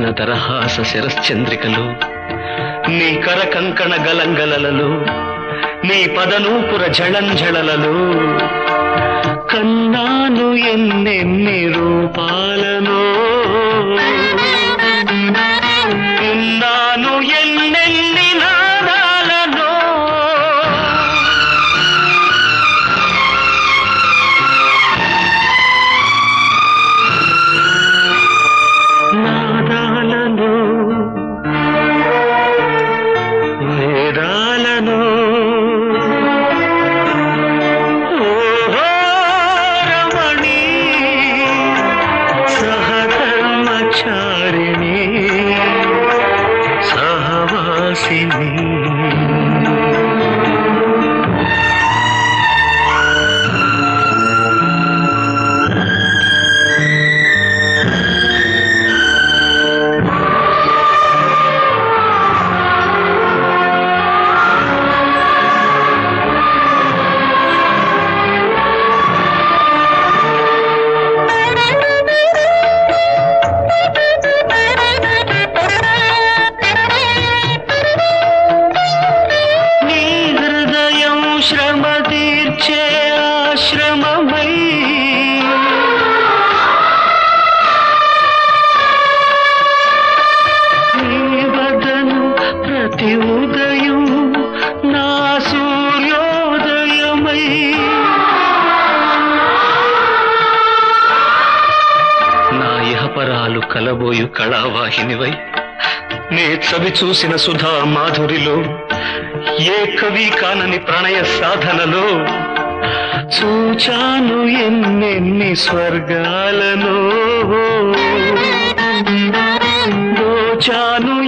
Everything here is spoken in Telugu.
దరహాస శిరశ్చంద్రికలు నీ కర కంకణ గలంగలలలో నీ పదనూపుర జళంజళలలో కన్నాను ఎన్నెన్ని రూపాలను ఉన్నాను ఎన్నెన్ని నాదాలను నాదాలను వేదాలను ఓహో రమణి సహధర్మచారిణి సహవాసిని నీ హృదయం శ్రమ తీర్చే ఆశ్రమమై నీ వదను ప్రతి ఉదయం నా సూర్యోదయమై నా ఇహపరాలు కలబోయు కళావాహినివై నే చవి చూసిన సుధా మాధురిలో ఏ కవి కానని ప్రణయ సాధనలో చూచాను ఎన్నెన్ని స్వర్గాలను దోచాను